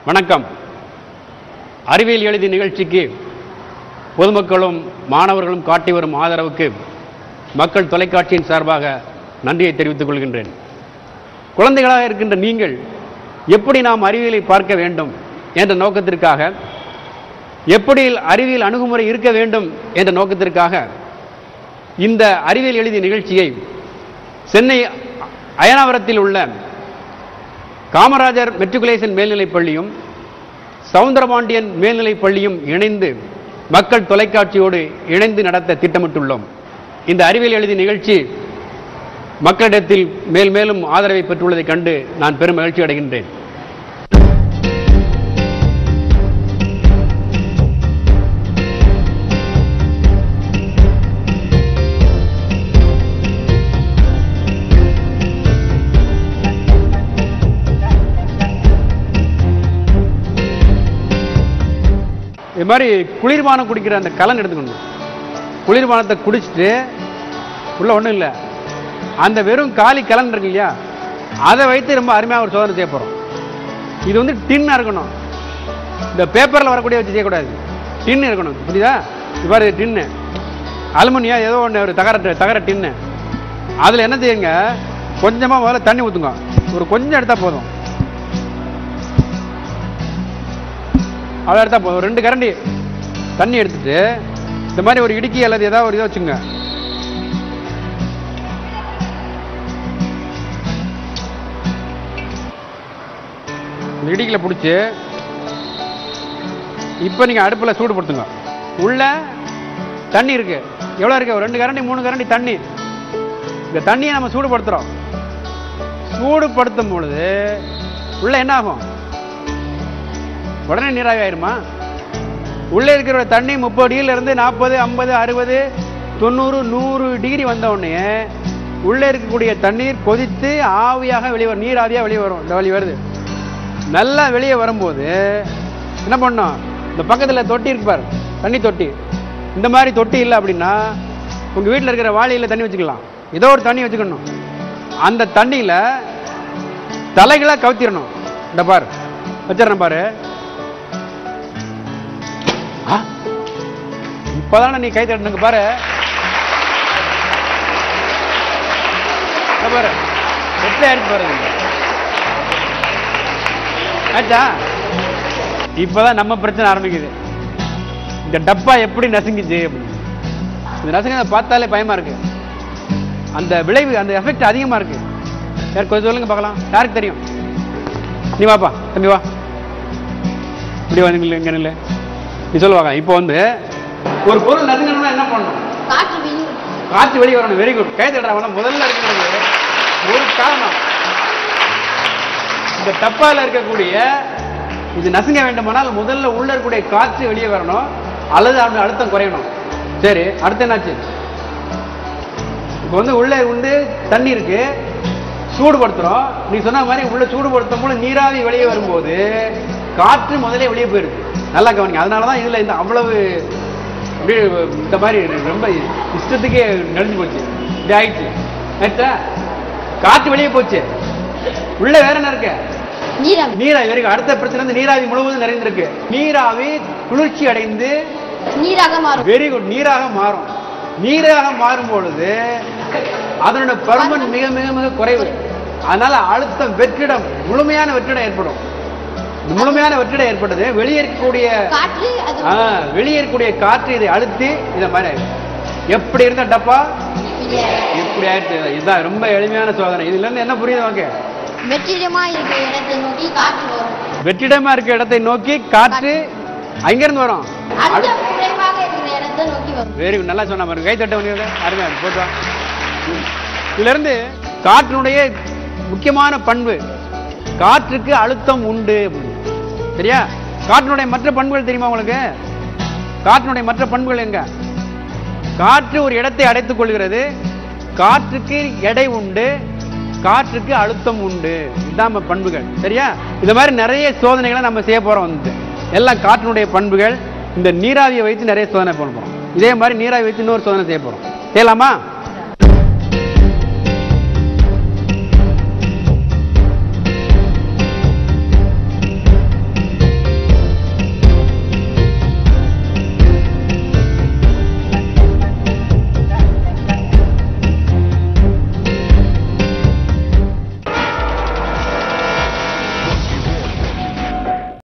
வணக்கம் அறிவியல் எழுதி நிகழ்ச்சிக்கு பொதுமக்களும் மாணவர்களும் காட்டி வரும் ஆதரவுக்கு மக்கள் தொலைக்காட்சியின் சார்பாக நன்றியை தெரிவித்துக் கொள்கின்றேன் குழந்தைகளாக இருக்கின்ற நீங்கள் எப்படி நாம் அறிவியலை பார்க்க வேண்டும் என்ற நோக்கத்திற்காக எப்படி அறிவியல் அணுகுமுறை இருக்க வேண்டும் என்ற நோக்கத்திற்காக இந்த அறிவியல் எழுதி நிகழ்ச்சியை சென்னை அயனாவரத்தில் உள்ள காமராஜர் மெட்ரிகுலேஷன் மேல்நிலைப் பள்ளியும் சவுந்தரபாண்டியன் மேல்நிலைப் பள்ளியும் இணைந்து மக்கள் தொலைக்காட்சியோடு இணைந்து நடத்த திட்டமிட்டுள்ளோம் இந்த அறிவியல் எழுதி நிகழ்ச்சி மக்களிடத்தில் மேல் மேலும் ஆதரவை பெற்றுள்ளதைக் கண்டு நான் பெரும் மகிழ்ச்சி அடைகின்றேன் இது மாதிரி குளிர்பானம் குடிக்கிற அந்த கலன் எடுத்துக்கணும் குளிர்பானத்தை குடிச்சிட்டு உள்ள ஒன்றும் இல்லை அந்த வெறும் காலி கலன் இருக்கு இல்லையா அதை வைத்து ரொம்ப அருமையாக ஒரு சோதனை செய்ய போகிறோம் இது வந்து டின்னாக இருக்கணும் இந்த பேப்பரில் வரக்கூடிய வச்சு செய்யக்கூடாது டின்னு இருக்கணும் புரியுதா இது பாரு டின்னு அலுமினியா ஏதோ ஒன்று ஒரு தகர தகர டின்னு அதில் என்ன செய்யுங்க கொஞ்சமாக முதல்ல தண்ணி ஊற்றுங்க ஒரு கொஞ்சம் எடுத்தால் போதும் அவ்வளோ எடுத்தா போதும் ஒரு ரெண்டு கரண்டி தண்ணி எடுத்துட்டு இந்த மாதிரி ஒரு இடுக்கி அல்லது ஏதாவது ஒரு இதை வச்சுங்க இந்த இடுக்கியில் பிடிச்சி இப்போ நீங்கள் அடுப்பில் சூடுபடுத்துங்க உள்ள தண்ணி இருக்கு எவ்வளோ இருக்கு ஒரு ரெண்டு கரண்டி மூணு கரண்டி தண்ணி இந்த தண்ணியை நம்ம சூடுபடுத்துகிறோம் சூடுபடுத்தும் பொழுது உள்ள என்ன ஆகும் உடனே நீராவி ஆயிருமா உள்ளே இருக்கிற தண்ணி முப்பது டிகிரில இருந்து நாற்பது ஐம்பது அறுபது தொண்ணூறு நூறு டிகிரி வந்த உடனே உள்ளே இருக்கக்கூடிய தண்ணீர் கொதித்து ஆவியாக வெளியே வரும் நீர் ஆவியாக வெளியே வரும் இந்த வழி வருது நல்லா வெளியே வரும்போது என்ன பண்ணோம் இந்த பக்கத்தில் தொட்டி இருக்கு பாரு தண்ணி தொட்டி இந்த மாதிரி தொட்டி இல்லை அப்படின்னா உங்கள் வீட்டில் இருக்கிற வாளியில் தண்ணி வச்சுக்கலாம் ஏதோ ஒரு தண்ணி வச்சுக்கணும் அந்த தண்ணியில் தலைகளாக கவுத்திடணும் இந்த பாரு வச்சிடறேன் பாரு ஆ, இப்பதானே நீ கை தட்டனுங்க பாரு இங்க பாரு எப்படி ஆயிடுச்சு பாரு இது. ஆச்சா இப்பதான் நம்ம பிரச்சனை ஆரம்பிக்குது இந்த டப்பா எப்படி நசுங்கிச்சு அப்படின்னு. இந்த நசுங்க பார்த்தாலே பயமா இருக்கு அந்த விளைவு அந்த எஃபெக்ட் அதிகமா இருக்கு யார் கொஞ்சம் சொல்லுங்க பார்க்கலாம் யாருக்கு தெரியும் நீ வாப்பா தம்பி வா இப்படி வா நில்லு இங்க நில்லு நீ சொல்லுவாங்க இப்போ வந்து ஒரு பொருள் நசுங்கணும்னா என்ன பண்ணணும் காற்று வெளியே காற்று வெளியே வரணும் வெரி குட் கை தட்டுறாங்க முதல்ல இருக்கிறது ஒரு காரணம் இந்த டப்பால இருக்கக்கூடிய இது நசுங்க வேண்டுமானால் முதல்ல உள்ள இருக்கக்கூடிய காற்று வெளியே வரணும் அல்லது அவனுடைய அழுத்தம் குறையணும் சரி அடுத்து என்னாச்சு இப்போ வந்து உள்ளே வந்து தண்ணி இருக்கு சூடுபடுத்துறோம் நீ சொன்ன மாதிரி உள்ள சூடுபடுத்தும் போது நீராவி வெளியே வரும்போது காற்று முதல்ல வெளியே போயிருக்கு நல்லா கவனிங்க அதனால தான் இதுல இந்த அவ்வளவு அப்படியே இந்த மாதிரி ரொம்ப இஷ்டத்துக்கே நெளிஞ்சு போச்சு இப்படி ஆயிடுச்சு ஆயிடுச்சா காற்று வெளியே போச்சு உள்ள வேற என்ன இருக்கு நீராவி நீராவி வரைக்கும் அடுத்த பிரச்சனை வந்து நீராவி முழுவதும் நிறைந்திருக்கு நீராவி குளிர்ச்சி அடைந்து நீராக மாறும் வெரி குட் நீராக மாறும் நீராக மாறும் பொழுது அதனோட பருமன் மிக மிக மிக குறைவு அதனால அழுத்தம் வெற்றிடம் முழுமையான வெற்றிடம் ஏற்படும் இந்த முழுமையான வெற்றிடம் ஏற்பட்டது வெளியே இருக்கக்கூடிய காற்று அது ஆ, வெளியே இருக்கக்கூடிய காற்று இதை அழுத்தி இதை மாதிரி ஆயிடும். எப்படி இருந்த டப்பா வெளியே. இப்படி ஆயிடுச்சு இதுதான் ரொம்ப எளிமையான சோதனை இதுல இருந்து என்ன புரியுது வாங்க வெற்றிடமா இருக்கிற இடத்தை நோக்கி காற்று வரும் வெற்றிடமா இருக்க இடத்தை நோக்கி காற்று அங்கிருந்து வரும் அழுத்தம் குறைவாக இருக்கிற இடத்தை நோக்கி வரும் வெரி குட் நல்லா சொன்ன பாருங்க கை தட்ட வேண்டியது அருமையா இருக்கு. போட்டு வா. இதுல இருந்து காற்றினுடைய முக்கியமான பண்பு காற்றுக்கு அழுத்தம் உண்டு அப்படின்னு. சரியா காற்றினுடைய மற்ற பண்புகள் தெரியுமா உங்களுக்கு காற்றினுடைய மற்ற பண்புகள் எங்க காற்று ஒரு இடத்தை அடைத்துக் கொள்கிறது காற்றுக்கு எடை உண்டு காற்றுக்கு அழுத்தம் உண்டு இதான் நம்ம பண்புகள் சரியா இந்த மாதிரி நிறைய சோதனைகளை நம்ம செய்ய போறோம் வந்து எல்லாம் காற்றினுடைய பண்புகள் இந்த நீராவியை வைத்து நிறைய சோதனை பண்ண போறோம் இதே மாதிரி நீராவி வைத்து இன்னொரு சோதனை செய்ய போறோம் செய்யலாமா